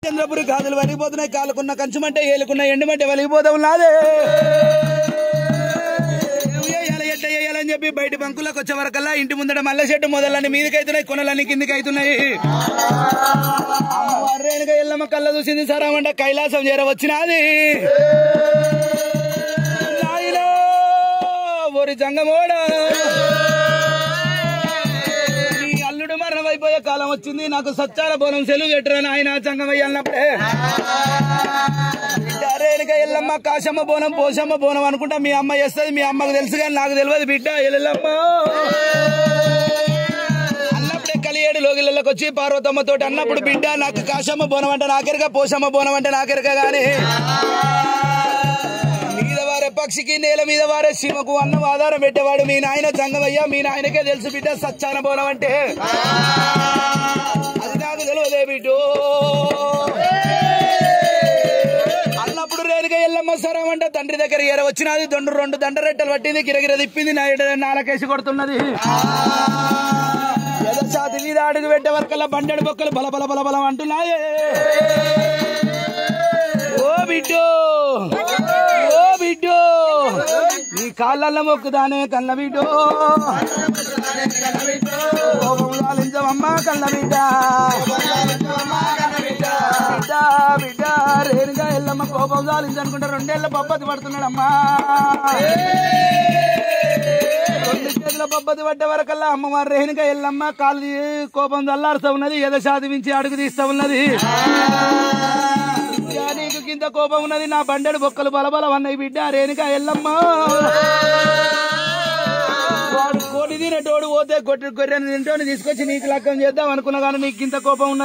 చంద్రపురి గాజులు వలిగిపోతున్నాయి కాలుకున్న కంచుమంటే ఏలుకున్న ఎండుమంటే వలిగిపోతా ఉన్నదే వేయాలి, ఎట్ట వేయాలని చెప్పి బయట బంకులకు వచ్చే వరకల్లా ఇంటి ముందర మల్ల చెట్టు మొదలన్నీ మీదకి అవుతున్నాయి కొనలన్నీ కిందికి అవుతున్నాయి అర్రేనుగా ఎల్లమ్మ కళ్ళ చూసింది సరామంట కైలాసం చేర వచ్చినది నాయనా, ఓరి జంగమోడా నీ అల్లుడు మరణం అయిపోయే కాలం వచ్చింది నాకు సచ్చాల బోనం సెలువు పెట్టరా నాయన జంగమయ్య అన్నప్పుడే అరేనుగా ఎల్లమ్మ కాశమ్మ బోనం పోషమ్మ బోనం అనుకుంటా మీ అమ్మ చేస్తుంది మీ అమ్మకు తెలుసు కానీ నాకు తెలియదు బిడ్డ ఎల్లమ్మ అన్నప్పుడే కలియేడు లోగిళ్ళకి వచ్చి పార్వతమ్మ తోటి అన్నప్పుడు బిడ్డ నాకు కాశమ్మ బోనం అంటే నాకెరక పోషమ్మ బోనం అంటే నాకెరక గాని మీద వారే పక్షికి నేల మీద వారే సీమకు అన్నం ఆధారం పెట్టేవాడు మీ నాయన జంగమయ్య మీ నాయనకే తెలుసు బిడ్డ సచ్చాన బోనం అంటే అది నాకు తెలియదే బిడ్డు అన్నప్పుడు రేణుగా ఎల్లమ్మ సరం అంటే తండ్రి దగ్గర ఎర వచ్చినది దొండు రెండు దండరెట్టలు పట్టింది గిరగిర తిప్పింది నా ఎడ నాలకేసి కొడుతున్నది ఏదో ఛాతి మీద అడుగు పెట్టే వరకల్లా బండెడు బొక్కలు బల బల బల బలం అంటున్నాయే ఓ బిడ్డు ఓ బిడ్డు నీ కాళ్ళల్లో మొక్కుదానే కళ్ళ బిడ్డు కోపం లాలించవమ్మా కళ్ళ బిడ్డ బిడ్డ బిడ్డ రేణుగా ఎల్లమ్మ కోపం సాలించనుకుంటా రెండేళ్ల పబ్బతి పడుతున్నాడమ్మా రెండు చేతుల పబ్బతి పడ్డ వరకల్లా అమ్మవారు రేణుగా ఎల్లమ్మ కాళ్ళు కోపం చల్లారుస్తూ ఉన్నది ఎద సాధించి అడుగు తీస్తా ఉన్నది బిడ్డ, నీకు కింద కోపం ఉన్నది నా బండెడు బొక్కలు బలబలం అన్నవి బిడ్డ రేణుగా ఎల్లమ్మ వాడు కోటి తినేటోడు పోతే కొట్టి గొర్రెని తింటోని తీసుకొచ్చి నీకు లక్కం చేద్దాం అనుకున్నా కానీ నీకు ఇంత కోపం ఉన్నది